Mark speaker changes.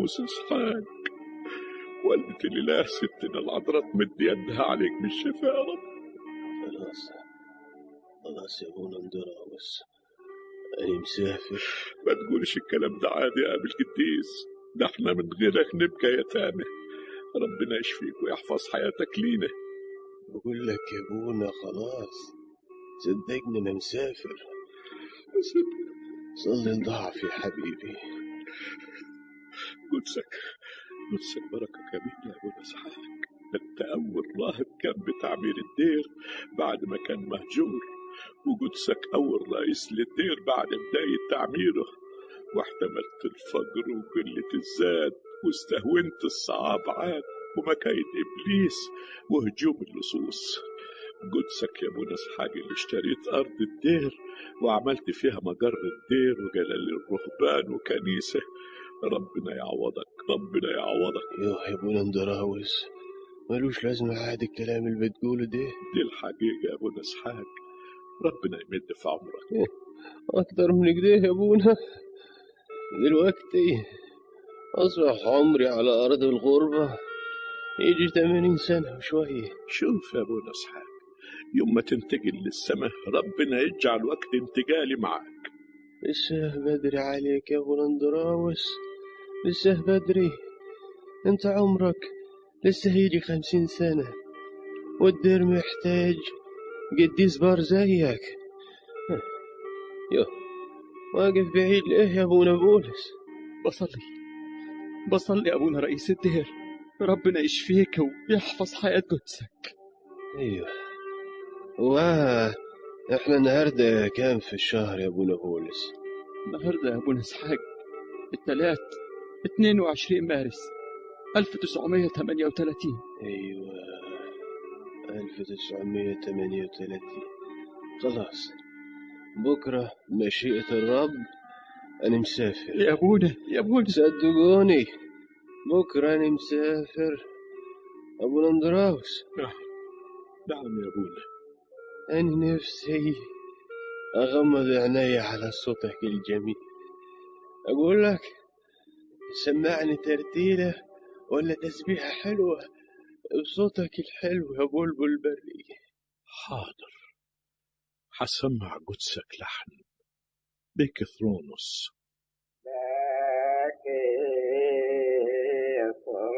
Speaker 1: ابوس اسحاق والدة الاله ستنا العذراء تمد يدها عليك بالشفاء يا رب
Speaker 2: خلاص خلاص يا ابونا اندراوس أنا مسافر
Speaker 1: ما تقولش الكلام ده عادي يا ابي القديس ده احنا من غيرك نبقى يتامى ربنا يشفيك ويحفظ حياتك لينا
Speaker 2: بقول لك يا ابونا خلاص صدقني انا مسافر صلي لضعف يا حبيبي
Speaker 1: قدسك قدسك بركة كبيرة يا ابو اسحاق انت اول راهب كان بتعمير الدير بعد ما كان مهجور وقدسك اول رئيس للدير بعد بداية تعميره واحتملت الفقر وقلة الزاد واستهونت الصعاب عاد ومكايد ابليس وهجوم اللصوص قدسك يا ابو اسحاق اللي اشتريت ارض الدير وعملت فيها مجر الدير وجلال الرهبان وكنيسه ربنا يعوضك ربنا يعوضك
Speaker 2: يوه يا ابونا اندراوس ملوش لازمة عاد الكلام اللي بتقوله ده
Speaker 1: دي الحقيقة يا ابو اسحاق ربنا يمد في عمرك
Speaker 2: أكتر من كده يا ابونا دلوقتي أصبح عمري على أرض الغربة يجي 80 سنة وشوية
Speaker 1: شوف يا ابو اسحاق يوم ما تنتقل للسماء ربنا يجعل وقت انتقالي معك
Speaker 2: لسه بدري عليك يا ابو اندراوس لسه بدري انت عمرك لسه هيجي خمسين سنة والدير محتاج قديس بار زيك يو واقف بعيد ليه يا ابونا بولس
Speaker 3: بصلي بصلي أبونا رئيس الدير ربنا يشفيك ويحفظ حياة قدسك
Speaker 2: ايوه واه احنا النهارده كام في الشهر يا ابونا بولس
Speaker 3: النهاردة يا أبونا إسحاق التلات 22 مارس 1938
Speaker 2: ايوه 1938 خلاص بكرة مشيئة الرب أنا مسافر
Speaker 3: يا أبونا يا أبونا
Speaker 2: صدقوني بكرة أنا مسافر أبو اندراوس
Speaker 1: نعم يا ابونا
Speaker 2: أنا نفسي أغمض عيني على صوتك الجميل أقول لك سمعني ترتيلة ولا تسبيحة حلوة بصوتك الحلو يا بلبل بري
Speaker 1: حاضر حسمع قدسك لحن بكثرونس
Speaker 4: لك